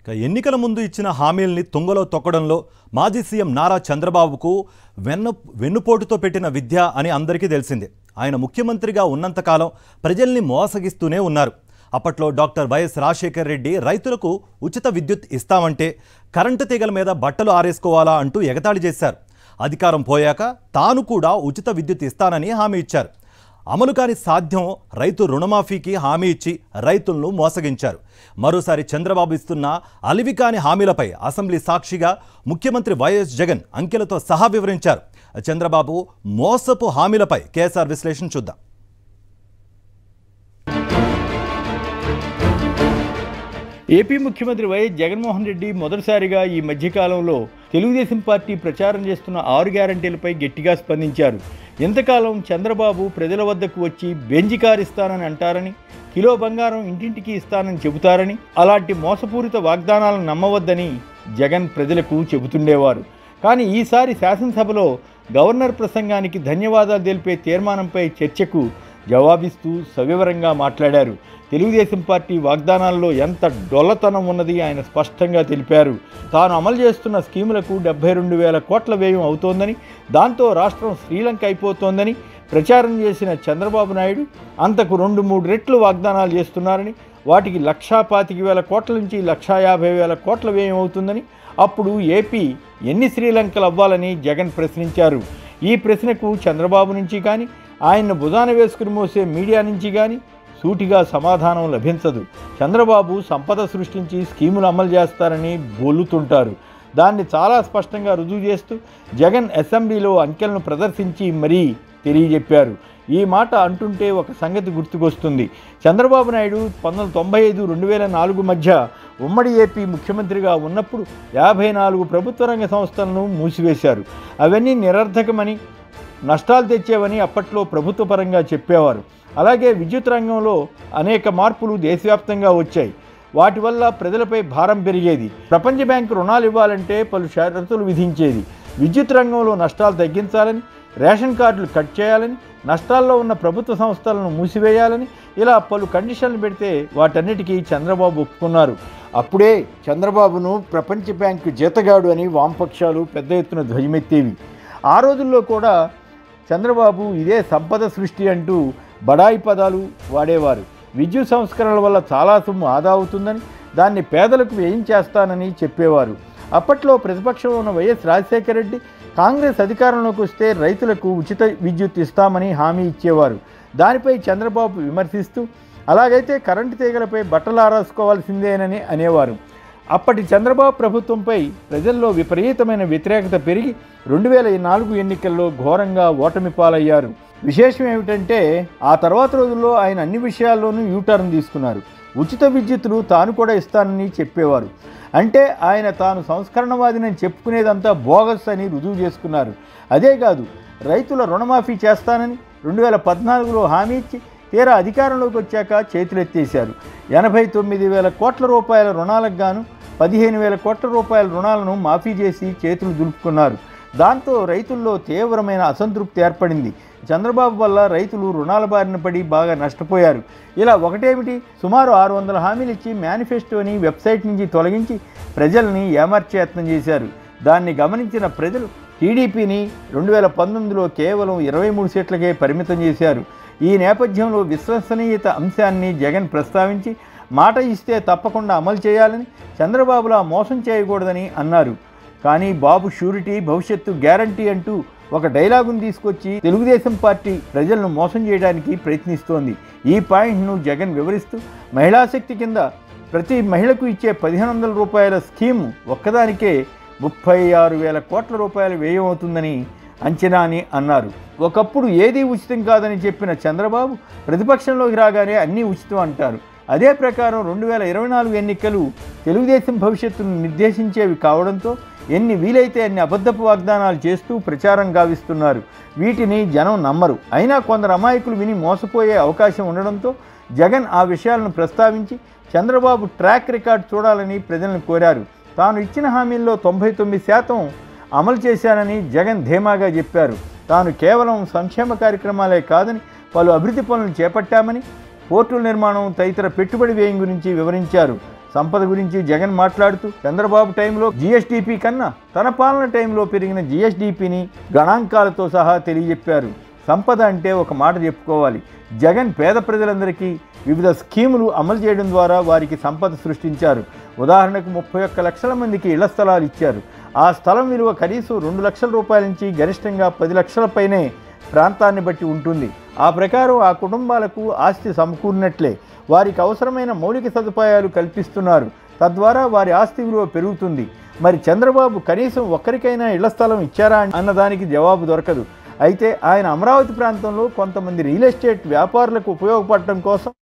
ఇక ఎన్నికల ముందు ఇచ్చిన హామీల్ని తుంగలో తొక్కడంలో మాజీ సీఎం నారా చంద్రబాబుకు వెన్న వెన్నుపోటుతో పెట్టిన విద్య అని అందరికీ తెలిసిందే ఆయన ముఖ్యమంత్రిగా ఉన్నంతకాలం ప్రజల్ని మోసగిస్తూనే ఉన్నారు అప్పట్లో డాక్టర్ వైఎస్ రాజశేఖర్ రెడ్డి రైతులకు ఉచిత విద్యుత్ ఇస్తామంటే కరెంటు తీగల మీద బట్టలు ఆరేసుకోవాలా అంటూ ఎగతాళి చేశారు అధికారం పోయాక తాను కూడా ఉచిత విద్యుత్ ఇస్తానని హామీ ఇచ్చారు అమలు కాని సాధ్యం రైతు రుణమాఫీకి హామీ ఇచ్చి రైతులను మోసగించారు మరోసారి చంద్రబాబు ఇస్తున్న అలివి కాని హామీలపై అసెంబ్లీ సాక్షిగా ముఖ్యమంత్రి వైఎస్ జగన్ అంకెలతో సహా వివరించారు చంద్రబాబు మోసపు హామీలపై కేఎస్ఆర్ విశ్లేషణ చూద్దాం ఏపీ ముఖ్యమంత్రి వైఎస్ జగన్మోహన్ రెడ్డి మొదటిసారిగా ఈ మధ్యకాలంలో తెలుగుదేశం పార్టీ ప్రచారం చేస్తున్న ఆరు గ్యారంటీలపై గట్టిగా స్పందించారు ఎంతకాలం చంద్రబాబు ప్రజల వద్దకు వచ్చి బెంజి కారు ఇస్తానని అంటారని కిలో బంగారం ఇంటింటికి ఇస్తానని చెబుతారని అలాంటి మోసపూరిత వాగ్దానాలను నమ్మవద్దని జగన్ ప్రజలకు చెబుతుండేవారు కానీ ఈసారి శాసనసభలో గవర్నర్ ప్రసంగానికి ధన్యవాదాలు తెలిపే తీర్మానంపై చర్చకు జవాబిస్తూ సవివరంగా మాట్లాడారు తెలుగుదేశం పార్టీ వాగ్దానాల్లో ఎంత డొల్లతనం ఉన్నది ఆయన స్పష్టంగా తెలిపారు తాను అమలు చేస్తున్న స్కీములకు డెబ్బై రెండు వేల కోట్ల వ్యయం అవుతోందని దాంతో రాష్ట్రం శ్రీలంక అయిపోతోందని ప్రచారం చేసిన చంద్రబాబు నాయుడు అంతకు రెండు మూడు రెట్లు వాగ్దానాలు చేస్తున్నారని వాటికి లక్షా పాతిక వేల కోట్ల నుంచి లక్షా యాభై వేల కోట్ల వ్యయం అవుతుందని అప్పుడు ఏపీ ఎన్ని శ్రీలంకలు అవ్వాలని జగన్ ప్రశ్నించారు ఈ ప్రశ్నకు చంద్రబాబు నుంచి కానీ ఆయన్ను భుజాన వేసుకుని మోసే మీడియా నుంచి కానీ సూటిగా సమాధానం లభించదు చంద్రబాబు సంపద సృష్టించి స్కీములు అమలు చేస్తారని బోలుతుంటారు దాన్ని చాలా స్పష్టంగా రుజువు చేస్తూ జగన్ అసెంబ్లీలో అంకెలను ప్రదర్శించి మరీ తెలియజెప్పారు ఈ మాట అంటుంటే ఒక సంగతి గుర్తుకొస్తుంది చంద్రబాబు నాయుడు పంతొమ్మిది వందల తొంభై ఐదు రెండు వేల నాలుగు మధ్య ఉమ్మడి ఏపీ ముఖ్యమంత్రిగా ఉన్నప్పుడు యాభై నాలుగు ప్రభుత్వ రంగ సంస్థలను మూసివేశారు అవన్నీ నిరర్ధకమని నష్టాలు తెచ్చేవని అప్పట్లో ప్రభుత్వ పరంగా చెప్పేవారు అలాగే విద్యుత్ రంగంలో అనేక మార్పులు దేశవ్యాప్తంగా వచ్చాయి వాటి వల్ల ప్రజలపై భారం పెరిగేది ప్రపంచ బ్యాంకు రుణాలు ఇవ్వాలంటే పలు షరతులు విధించేది విద్యుత్ రంగంలో నష్టాలు తగ్గించాలని రేషన్ కార్డులు కట్ చేయాలని నష్టాల్లో ఉన్న ప్రభుత్వ సంస్థలను మూసివేయాలని ఇలా పలు కండిషన్లు పెడితే వాటన్నిటికీ చంద్రబాబు ఒప్పుకున్నారు అప్పుడే చంద్రబాబును ప్రపంచ బ్యాంకు జీతగాడు అని వామపక్షాలు పెద్ద ఎత్తున ధ్వజమెత్తేవి ఆ రోజుల్లో కూడా చంద్రబాబు ఇదే సంపద సృష్టి అంటూ బడాయి పదాలు వాడేవారు విద్యుత్ సంస్కరణల వల్ల చాలా సొమ్ము ఆదా అవుతుందని దాన్ని పేదలకు వ్యయం చేస్తానని చెప్పేవారు అప్పట్లో ప్రతిపక్షంలో ఉన్న వైఎస్ రాజశేఖర రెడ్డి కాంగ్రెస్ అధికారంలోకి వస్తే రైతులకు ఉచిత విద్యుత్ ఇస్తామని హామీ ఇచ్చేవారు దానిపై చంద్రబాబు విమర్శిస్తూ అలాగైతే కరెంటు తీగలపై బట్టలు ఆరాసుకోవాల్సిందేనని అనేవారు అప్పటి చంద్రబాబు ప్రభుత్వంపై ప్రజల్లో విపరీతమైన వ్యతిరేకత పెరిగి రెండు వేల నాలుగు ఎన్నికల్లో ఘోరంగా ఓటమి పాలయ్యారు విశేషం ఏమిటంటే ఆ తర్వాత రోజుల్లో ఆయన అన్ని విషయాల్లోనూ యూటర్న్ తీసుకున్నారు ఉచిత విద్యుత్తులు తాను కూడా ఇస్తానని చెప్పేవారు అంటే ఆయన తాను సంస్కరణవాదినని చెప్పుకునేదంతా బోగస్ అని రుజువు చేసుకున్నారు అదే కాదు రైతుల రుణమాఫీ చేస్తానని రెండు వేల పద్నాలుగులో హామీ ఇచ్చి తీరా అధికారంలోకి వచ్చాక చేతులెత్తేశారు ఎనభై తొమ్మిది వేల కోట్ల రూపాయల రుణాలకు గాను పదిహేను వేల కోట్ల రూపాయల రుణాలను మాఫీ చేసి చేతులు దులుపుకున్నారు దాంతో రైతుల్లో తీవ్రమైన అసంతృప్తి ఏర్పడింది చంద్రబాబు వల్ల రైతులు రుణాల బారిన పడి బాగా నష్టపోయారు ఇలా ఒకటేమిటి సుమారు ఆరు వందల హామీలు ఇచ్చి మేనిఫెస్టోని వెబ్సైట్ నుంచి తొలగించి ప్రజల్ని ఏమార్చే యత్నం చేశారు దాన్ని గమనించిన ప్రజలు టీడీపీని రెండు వేల పంతొమ్మిదిలో కేవలం ఇరవై మూడు సీట్లకే పరిమితం చేశారు ఈ నేపథ్యంలో విశ్వసనీయత అంశాన్ని జగన్ ప్రస్తావించి మాట ఇస్తే తప్పకుండా అమలు చేయాలని చంద్రబాబులా మోసం చేయకూడదని అన్నారు కానీ బాబు షూరిటీ భవిష్యత్తు గ్యారంటీ అంటూ ఒక డైలాగును తీసుకొచ్చి తెలుగుదేశం పార్టీ ప్రజలను మోసం చేయడానికి ప్రయత్నిస్తోంది ఈ పాయింట్ను జగన్ వివరిస్తూ మహిళా శక్తి కింద ప్రతి మహిళకు ఇచ్చే పదిహేను వందల రూపాయల స్కీము ఒక్కదానికే ముప్పై ఆరు వేల కోట్ల రూపాయలు వ్యయం అవుతుందని అంచనా అని అన్నారు ఒకప్పుడు ఏదీ ఉచితం కాదని చెప్పిన చంద్రబాబు ప్రతిపక్షంలోకి రాగానే అన్నీ ఉచితం అంటారు అదే ప్రకారం రెండు వేల ఇరవై నాలుగు ఎన్నికలు తెలుగుదేశం భవిష్యత్తును నిర్దేశించేవి కావడంతో ఎన్ని వీలైతే అన్ని అబద్ధపు వాగ్దానాలు చేస్తూ ప్రచారం గావిస్తున్నారు వీటిని జనం నమ్మరు అయినా కొందరు అమాయకులు విని మోసపోయే అవకాశం ఉండడంతో జగన్ ఆ విషయాలను ప్రస్తావించి చంద్రబాబు ట్రాక్ రికార్డ్ చూడాలని ప్రజలను కోరారు తాను ఇచ్చిన హామీల్లో తొంభై తొమ్మిది శాతం అమలు చేశానని జగన్ ధీమాగా చెప్పారు తాను కేవలం సంక్షేమ కార్యక్రమాలే కాదని పలు అభివృద్ధి పనులు చేపట్టామని పోర్టుల నిర్మాణం తదితర పెట్టుబడి వ్యయం గురించి వివరించారు సంపద గురించి జగన్ మాట్లాడుతూ చంద్రబాబు టైంలో జిఎస్డిపి కన్నా తన పాలన టైంలో పెరిగిన జిఎస్డిపిని గణాంకాలతో సహా తెలియజెప్పారు సంపద అంటే ఒక మాట చెప్పుకోవాలి జగన్ పేద ప్రజలందరికీ వివిధ స్కీములు అమలు చేయడం ద్వారా వారికి సంపద సృష్టించారు ఉదాహరణకు ముప్పై ఒక్క లక్షల మందికి ఇళ్ల స్థలాలు ఇచ్చారు ఆ స్థలం విలువ కనీసం రెండు లక్షల రూపాయల నుంచి గరిష్టంగా పది లక్షల పైనే ప్రాంతాన్ని బట్టి ఉంటుంది ఆ ప్రకారం ఆ కుటుంబాలకు ఆస్తి సమకూరినట్లే వారికి అవసరమైన మౌలిక సదుపాయాలు కల్పిస్తున్నారు తద్వారా వారి ఆస్తి విలువ పెరుగుతుంది మరి చంద్రబాబు కనీసం ఒక్కరికైనా ఇళ్ల స్థలం ఇచ్చారా అన్నదానికి జవాబు దొరకదు అయితే ఆయన అమరావతి ప్రాంతంలో కొంతమంది రియల్ ఎస్టేట్ వ్యాపారులకు ఉపయోగపడటం కోసం